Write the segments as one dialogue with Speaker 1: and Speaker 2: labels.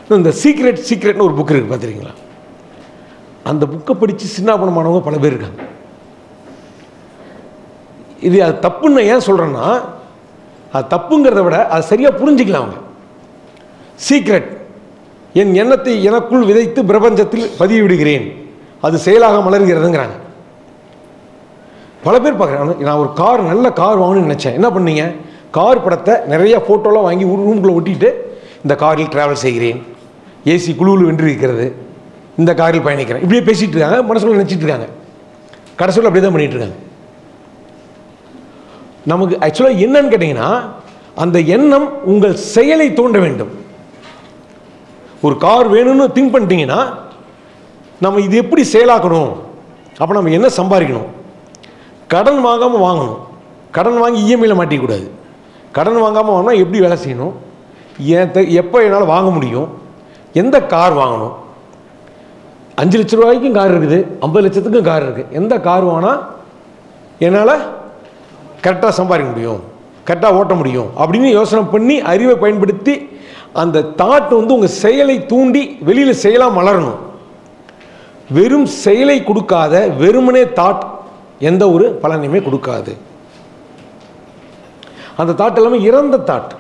Speaker 1: இந்த சீக்ரெட் சீக்ரெட்னு ஒரு புக் இருக்குது பார்த்துருக்கீங்களா அந்த புக்கை படித்து சின்னாபனமானவங்க பல பேர் இருக்காங்க இது அது தப்புன்னு நான் ஏன் சொல்கிறேன்னா அது தப்புங்கிறத விட அது சரியாக புரிஞ்சிக்கலாம் அவங்க சீக்ரெட் என் எண்ணத்தை எனக்குள் விதைத்து பிரபஞ்சத்தில் பதிய விடுகிறேன் அது செயலாக மலர்கிறதுங்கிறாங்க பல பேர் பார்க்குறாங்க நான் ஒரு கார் நல்ல கார் வாங்கணும்னு நினச்சேன் என்ன பண்ணீங்க கார் படத்தை நிறைய ஃபோட்டோலாம் வாங்கி ஒரு ரூம்குள்ளே ஒட்டிட்டு இந்த காரில் டிராவல் செய்கிறேன் ஏசி குழுவில் வென்று இருக்கிறது இந்த காரில் பயணிக்கிறேன் இப்படியே பேசிகிட்டு இருக்காங்க மனசுக்குள்ள நினச்சிட்டு இருக்காங்க கடைசியில் அப்படியே தான் பண்ணிட்டு இருக்காங்க நமக்கு ஆக்சுவலாக என்னன்னு கேட்டிங்கன்னா அந்த எண்ணம் உங்கள் செயலை தூண்ட வேண்டும் ஒரு கார் வேணும்னு திங்க் பண்ணிட்டீங்கன்னா நம்ம இது எப்படி செயலாக்கணும் அப்போ நம்ம என்ன சம்பாதிக்கணும் கடன் வாங்காமல் வாங்கணும் கடன் வாங்கி இஎம்ஐயில் மாட்டிக்கூடாது கடன் வாங்காமல் வாங்கினா எப்படி வேலை செய்யணும் ஏன் தெ- எப்போ என்னால் வாங்க முடியும் எந்த கார் வாங்கணும் அஞ்சு லட்ச ரூபாய்க்கும் கார் இருக்குது ஐம்பது லட்சத்துக்கும் கார் இருக்குது எந்த கார் வாங்கினா என்னால் கரெக்டாக சம்பாதிக்க முடியும் கரெக்டாக ஓட்ட முடியும் அப்படின்னு யோசனை பண்ணி அறிவை பயன்படுத்தி அந்த தாட் வந்து உங்கள் செயலை தூண்டி வெளியில் செயலாக மலரணும் வெறும் செயலை கொடுக்காத வெறுமனே தாட் எந்த ஒரு பலனையுமே கொடுக்காது அந்த தாட் எல்லாமே இறந்த தாட்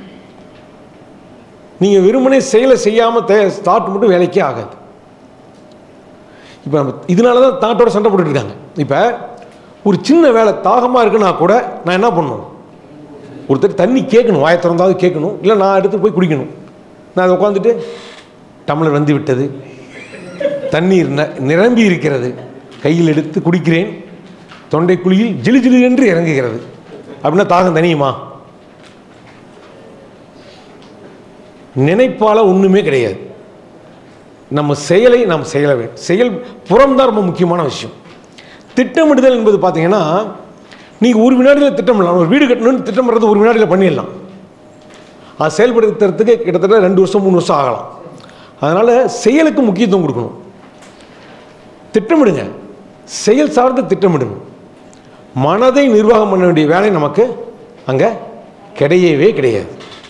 Speaker 1: நீங்கள் வெறுமனே செயலை செய்யாமல் தே தாட் மட்டும் வேலைக்கே ஆகாது இப்போ நம்ம இதனால தான் தாட்டோட சண்டை போட்டுட்டு இருக்காங்க இப்போ ஒரு சின்ன வேலை தாகமாக இருக்குன்னா கூட நான் என்ன பண்ணணும் ஒருத்தர் தண்ணி கேட்கணும் வாயை திறந்தாவது கேட்கணும் இல்லை நான் எடுத்து போய் குடிக்கணும் நான் அதை உட்காந்துட்டு டம்ளர் வந்து விட்டது தண்ணீர் ந- நிரம்பி இருக்கிறது கையில் எடுத்து குடிக்கிறேன் தொண்டை குழியில் ஜிலு ஜிலு என்று இறங்குகிறது அப்படின்னா தாகம் தனியுமா நினைப்பால ஒன்றுமே கிடையாது நம்ம செயலை நாம் செயல வேண்டும் செயல் புறம் தான் ரொம்ப முக்கியமான விஷயம் திட்டமிடுதல் என்பது பார்த்தீங்கன்னா நீங்கள் ஒரு வினாடியில் திட்டமிடலாம் ஒரு வீடு கட்டணும்னு திட்டமிடுறது ஒரு வினாடியில் பண்ணிடலாம் அது செயல்படுத்துறதுக்கு கிட்டத்தட்ட ரெண்டு வருஷம் மூணு வருஷம் ஆகலாம் அதனால் செயலுக்கு முக்கியத்துவம் கொடுக்கணும் திட்டமிடுங்க செயல் சார்ந்து திட்டமிடுங்க மனதை நிர்வாகம் பண்ண வேண்டிய வேலை நமக்கு அங்கே கிடையவே கிடையாது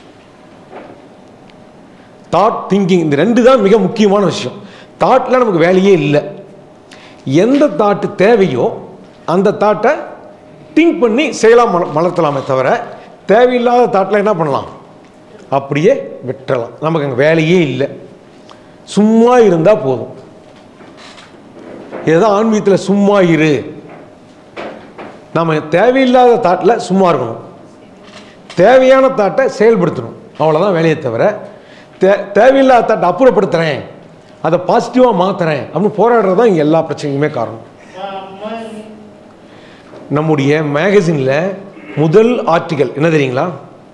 Speaker 1: தாட் திங்கிங் இந்த ரெண்டு தான் மிக முக்கியமான விஷயம் தாட்டில் நமக்கு வேலையே இல்லை எந்த தாட்டு தேவையோ அந்த தாட்டை திங்க் பண்ணி செயலாக மல மலர்த்தலாமே தவிர தேவையில்லாத தாட்டில் என்ன பண்ணலாம் அப்படியே விட்டுறலாம் நமக்கு அங்கே வேலையே இல்லை சும்மா இருந்தால் போதும் இதுதான் ஆன்மீகத்தில் சும்மா இரு நம்ம தேவையில்லாத தாட்டில் சும்மா இருக்கணும் தேவையான தாட்டை செயல்படுத்தணும் அவ்வளோதான் வேலையை தவிர தே தேவையில்லாத தாட்டை அப்புறப்படுத்துகிறேன் அதை பாசிட்டிவாக மாற்றுறேன் அப்படின்னு போராடுறது தான் இங்கே எல்லா பிரச்சனைக்குமே காரணம் நம்முடைய மேகசினில் முதல் ஆர்டிகல் என்ன தெரியுங்களா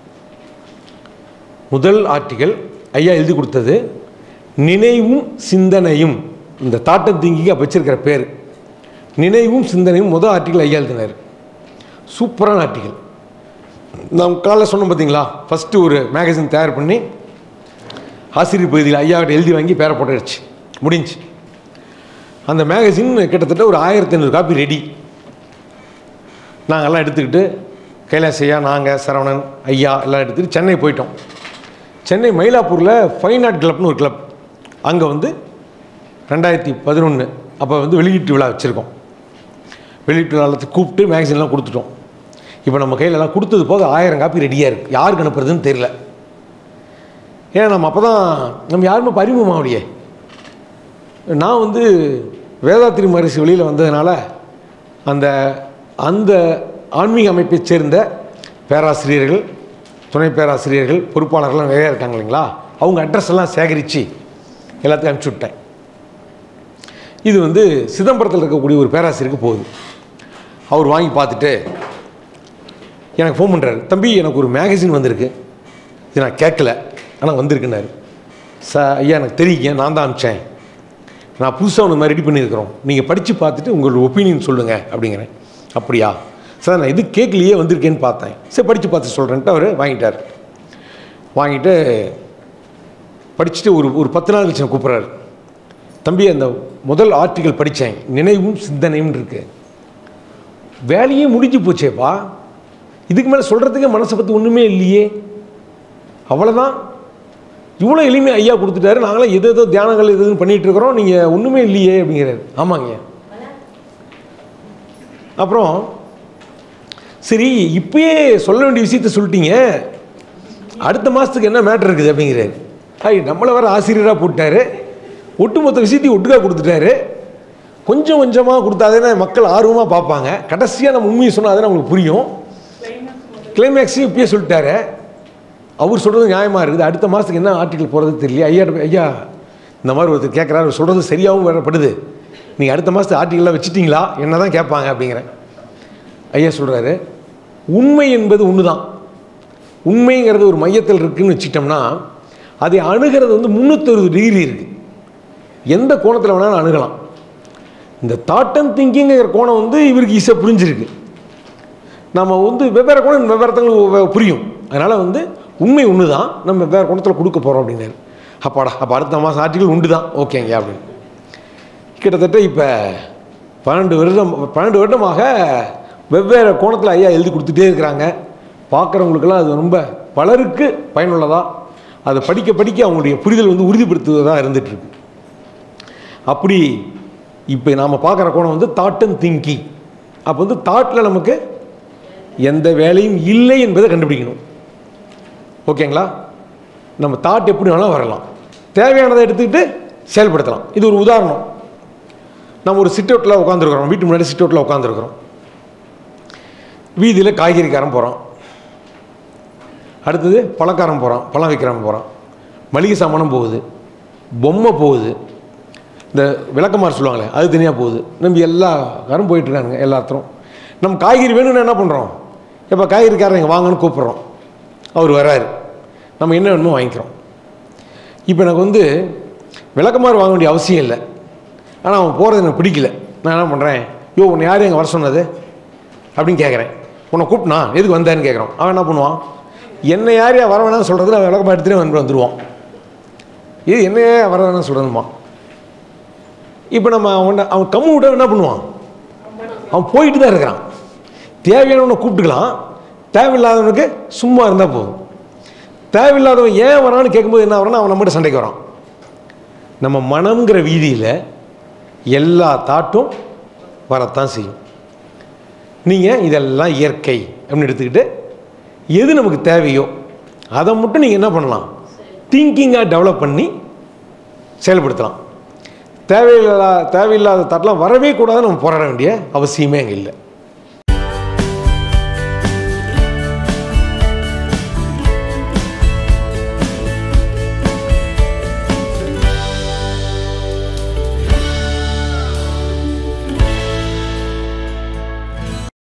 Speaker 1: முதல் ஆர்டிகல் ஐயா எழுதி கொடுத்தது நினைவும் சிந்தனையும் இந்த தாட்டம் திங்கிங்க வச்சிருக்கிற பேர் நினைவும் சிந்தனையும் முதல் ஆர்டிகல் ஐயா எழுதினார் சூப்பரான ஆர்டிகல் நாம் காலைல சொன்னோம் பார்த்தீங்களா ஃபஸ்ட்டு ஒரு மேகசின் தயார் பண்ணி ஆசிரியர் பகுதியில் ஐயாவிட்ட எழுதி வாங்கி பேரை போட்டுடுச்சு முடிஞ்சு அந்த மேகசின் கிட்டத்தட்ட ஒரு ஆயிரத்தி ஐநூறு காப்பி ரெடி நாங்கள்லாம் எடுத்துக்கிட்டு கைலாஸ் ஐயா நாங்கள் சரவணன் ஐயா எல்லாம் எடுத்துகிட்டு சென்னை போயிட்டோம் சென்னை மயிலாப்பூரில் ஃபைன் ஆர்ட் கிளப்னு ஒரு கிளப் அங்கே வந்து ரெண்டாயிரத்தி பதினொன்று அப்போ வந்து வெளியீட்டு விழா வச்சுருக்கோம் வெளியீட்டு விழாலத்துக்கு கூப்பிட்டு மேகசின்லாம் கொடுத்துட்டோம் இப்போ நம்ம கையில் எல்லாம் கொடுத்தது போக ஆயிரம் காப்பி ரெடியாக இருக்குது யாருக்கு அனுப்புறதுன்னு தெரில ஏன்னா நம்ம அப்போ தான் நம்ம யாருமே பரிமுகமாகலையே நான் வந்து வேதாத்திரி மகரிஷி வெளியில் வந்ததுனால அந்த அந்த ஆன்மீக அமைப்பைச் சேர்ந்த பேராசிரியர்கள் துணை பேராசிரியர்கள் பொறுப்பாளர்கள்லாம் நிறையா இருக்காங்க இல்லைங்களா அவங்க அட்ரஸ் எல்லாம் சேகரித்து எல்லாத்தையும் அனுப்பிச்சி விட்டேன் இது வந்து சிதம்பரத்தில் இருக்கக்கூடிய ஒரு பேராசிரியருக்கு போகுது அவர் வாங்கி பார்த்துட்டு எனக்கு ஃபோன் பண்ணுறாரு தம்பி எனக்கு ஒரு மேகசின் வந்திருக்கு இது நான் கேட்கல ஆனால் வந்திருக்குன்னாரு ச ஐயா எனக்கு தெரியுங்க நான் தான் அனுப்பிச்சேன் நான் புதுசாக ஒன்று மாதிரி ரெடி பண்ணியிருக்கிறோம் நீங்கள் படித்து பார்த்துட்டு உங்களோட ஒப்பீனியன் சொல்லுங்கள் அப்படிங்கிறேன் அப்படியா சார் நான் இது கேட்கலையே வந்திருக்கேன்னு பார்த்தேன் சரி படித்து பார்த்து சொல்கிறேன்ட்டு அவர் வாங்கிட்டார் வாங்கிட்டு படிச்சுட்டு ஒரு ஒரு பத்து நாள் கழிச்சு என்னை கூப்பிட்றாரு தம்பி அந்த முதல் ஆர்டிக்கல் படித்தேன் நினைவும் சிந்தனையும் இருக்கு வேலையே முடிஞ்சு போச்சேப்பா இதுக்கு மேலே சொல்கிறதுக்கே மனசை பற்றி ஒன்றுமே இல்லையே அவ்வளோதான் இவ்வளோ எளிமை ஐயா கொடுத்துட்டாரு நாங்களாம் எது ஏதோ தியானங்கள் எது எதுன்னு பண்ணிட்டு இருக்கிறோம் நீங்கள் ஒன்றுமே இல்லையே அப்படிங்கிறாரு ஆமாங்க அப்புறம் சரி இப்பயே சொல்ல வேண்டிய விஷயத்த சொல்லிட்டீங்க அடுத்த மாதத்துக்கு என்ன மேட்ரு இருக்குது அப்படிங்கிறாரு ஐய் நம்மளை வேற ஆசிரியராக போட்டாரு ஒட்டுமொத்த விஷயத்தையும் ஒட்டுக்கா கொடுத்துட்டாரு கொஞ்சம் கொஞ்சமாக கொடுத்தாதானே மக்கள் ஆர்வமாக பார்ப்பாங்க கடைசியாக நம்ம உண்மையை சொன்னால் தானே அவங்களுக்கு புரியும் கிளைமேக்ஸையும் இப்பயே சொல்லிட்டாரு அவர் சொல்கிறது நியாயமாக இருக்குது அடுத்த மாதத்துக்கு என்ன ஆர்டிக்கல் போகிறது தெரியல ஐயா ஐயா இந்த மாதிரி ஒருத்தர் கேட்குறாரு சொல்கிறது சரியாகவும் வரப்படுது நீங்கள் அடுத்த மாதத்து ஆர்டிக்கல்லாம் வச்சுட்டீங்களா என்ன தான் கேட்பாங்க அப்படிங்கிறேன் ஐயா சொல்கிறாரு உண்மை என்பது ஒன்று தான் உண்மைங்கிறது ஒரு மையத்தில் இருக்குன்னு வச்சுக்கிட்டோம்னா அதை அணுகிறது வந்து முந்நூற்றறுபது டிகிரி இருக்குது எந்த கோணத்தில் வேணாலும் அணுகலாம் இந்த தாட் அண்ட் திங்கிங்கிற கோணம் வந்து இவருக்கு ஈஸியாக புரிஞ்சிருக்கு நம்ம வந்து வெவ்வேறு கோணம் வெவ்வேறுத்தங்களுக்கு வெ- புரியும் அதனால் வந்து உண்மை ஒன்று தான் நம்ம வெவ்வேறு கோணத்தில் கொடுக்க போகிறோம் அப்படின்னாரு அப்பாடா அப்போ அடுத்த மாதம் ஆர்டிக்கல் உண்டு தான் ஓகேங்க அப்படின்னு கிட்டத்தட்ட இப்போ பன்னெண்டு வருடம் பன்னெண்டு வருடமாக வெவ்வேறு கோணத்தில் ஐயா எழுதி கொடுத்துட்டே இருக்கிறாங்க பார்க்குறவங்களுக்கெல்லாம் அது ரொம்ப பலருக்கு பயனுள்ளதாக அதை படிக்க படிக்க அவங்களுடைய புரிதல் வந்து உறுதிப்படுத்துவதாக இருந்துகிட்ருக்கு அப்படி இப்போ நாம் பார்க்குற கோணம் வந்து தாட் அண்ட் திங்கிங் அப்போ வந்து தாட்டில் நமக்கு எந்த வேலையும் இல்லை என்பதை கண்டுபிடிக்கணும் ஓகேங்களா நம்ம தாட் எப்படி வேணாலும் வரலாம் தேவையானதை எடுத்துக்கிட்டு செயல்படுத்தலாம் இது ஒரு உதாரணம் நம்ம ஒரு சிட் அவுட்டில் உட்காந்துருக்குறோம் வீட்டு முன்னாடி சிட் அவுட்டில் உட்காந்துருக்குறோம் வீதியில் காய்கறிக்காரன் போகிறான் அடுத்தது பழக்காரன் போகிறான் பழம் விற்கிறவன் போகிறான் மளிகை சாமானும் போகுது பொம்மை போகுது இந்த விளக்கமாறு சொல்லுவாங்களே அது தனியாக போகுது நம்ம எல்லா காரும் போயிட்டுருக்கானுங்க எல்லாத்தரும் நம்ம காய்கறி வேணும்னு என்ன பண்ணுறோம் இப்போ காய்கறிக்காரன் இங்கே வாங்கன்னு கூப்பிட்றோம் அவர் வராரு நம்ம என்ன வேணுமோ வாங்கிக்கிறோம் இப்போ எனக்கு வந்து விளக்கமாறு வாங்க வேண்டிய அவசியம் இல்லை ஆனால் அவன் போகிறது எனக்கு பிடிக்கல நான் என்ன பண்ணுறேன் யோ உன்னை யார் எங்கே வர சொன்னது அப்படின்னு கேட்குறேன் உன்னை கூப்பிட்டனா எதுக்கு வந்தேன்னு கேட்குறான் அவன் என்ன பண்ணுவான் என்னை யார் யார் வர வேணாம்னு சொல்கிறது நான் விளக்கமாக எடுத்துகிட்டே வந்து வந்துடுவான் இது என்னையே வர வேணாம்னு சொல்கிறதுமா இப்போ நம்ம அவன் அவன் கம்மு விட என்ன பண்ணுவான் அவன் போயிட்டு தான் இருக்கிறான் தேவையானவனை கூப்பிட்டுக்கலாம் தேவையில்லாதவனுக்கு சும்மா இருந்தால் போதும் தேவையில்லாதவன் ஏன் வரான்னு கேட்கும்போது என்ன வரான்னு அவன் நம்மகிட்ட சண்டைக்கு வரான் நம்ம மனம்ங்கிற வீதியில் எல்லா தாட்டும் வரத்தான் செய்யும் நீங்கள் இதெல்லாம் இயற்கை அப்படின்னு எடுத்துக்கிட்டு எது நமக்கு தேவையோ அதை மட்டும் நீங்கள் என்ன பண்ணலாம் திங்கிங்காக டெவலப் பண்ணி செயல்படுத்தலாம் தேவையில்லா தேவையில்லாத தாட்லாம் வரவே கூடாதுன்னு நம்ம போராட வேண்டிய அவசியமே அங்கே இல்லை